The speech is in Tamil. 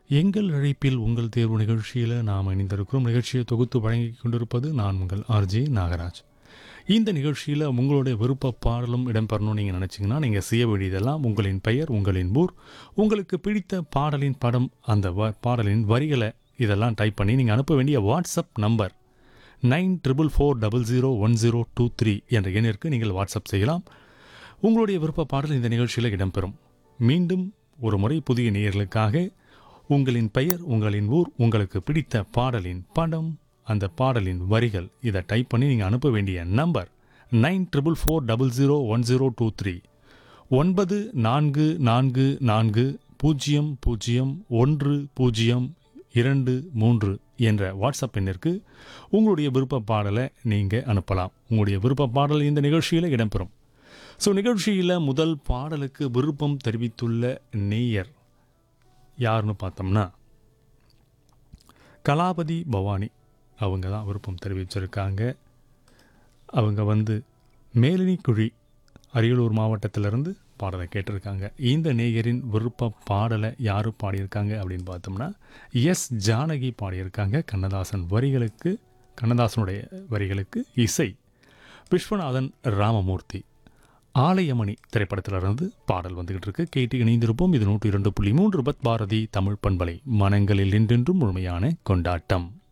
எங்கள் அழைப்பில் உங்கள் தேர்வு நிகழ்ச்சியில் நாம் இணைந்திருக்கிறோம் நிகழ்ச்சியை தொகுத்து வழங்கி கொண்டிருப்பது நான் உங்கள் ஆர்ஜே நாகராஜ் இந்த நிகழ்ச்சியில் உங்களுடைய விருப்ப பாடலும் இடம்பெறணும்னு நீங்கள் நினச்சிங்கன்னா நீங்கள் செய்ய வேண்டியதெல்லாம் உங்களின் பெயர் உங்களின் ஊர் உங்களுக்கு பிடித்த பாடலின் படம் அந்த வ பாடலின் வரிகளை இதெல்லாம் டைப் பண்ணி நீங்கள் அனுப்ப வேண்டிய WhatsApp number nine triple four double zero one zero two three என்ற எண்ணிற்கு நீங்கள் வாட்ஸ்அப் செய்யலாம் உங்களுடைய விருப்ப பாடல் இந்த நிகழ்ச்சியில் இடம்பெறும் மீண்டும் ஒரு முறை புதிய நேயர்களுக்காக உங்களின் பெயர் உங்களின் ஊர் உங்களுக்கு பிடித்த பாடலின் படம் அந்த பாடலின் வரிகள் இதை டைப் பண்ணி நீங்கள் அனுப்ப வேண்டிய number nine triple four double zero one zero two three ஒன்பது நான்கு நான்கு நான்கு பூஜ்ஜியம் பூஜ்ஜியம் ஒன்று பூஜ்ஜியம் இரண்டு மூன்று என்ற வாட்ஸ்அப் எண்ணிற்கு உங்களுடைய விருப்ப பாடலை நீங்கள் அனுப்பலாம் உங்களுடைய விருப்ப பாடல் இந்த நிகழ்ச்சியில் இடம்பெறும் ஸோ நிகழ்ச்சியில் முதல் பாடலுக்கு விருப்பம் தெரிவித்துள்ள நேயர் யாருன்னு பார்த்தோம்னா கலாபதி பவானி அவங்க தான் விருப்பம் தெரிவிச்சிருக்காங்க அவங்க வந்து மேலினிக்குழி அரியலூர் மாவட்டத்திலிருந்து பாடலை கேட்டிருக்காங்க இந்த நேயரின் விருப்ப பாடலை யார் பாடியிருக்காங்க அப்படின்னு பார்த்தோம்னா எஸ் ஜானகி பாடியிருக்காங்க கண்ணதாசன் வரிகளுக்கு கண்ணதாசனுடைய வரிகளுக்கு இசை விஸ்வநாதன் ராமமூர்த்தி ஆலயமணி திரைப்படத்திலிருந்து பாடல் வந்துகிட்டு இருக்கு கேட்டு இணைந்திருப்போம் இது நூற்றி இரண்டு புள்ளி மூன்று பத் பாரதி தமிழ் பண்பலை மனங்களில் நின்றென்றும் முழுமையான கொண்டாட்டம்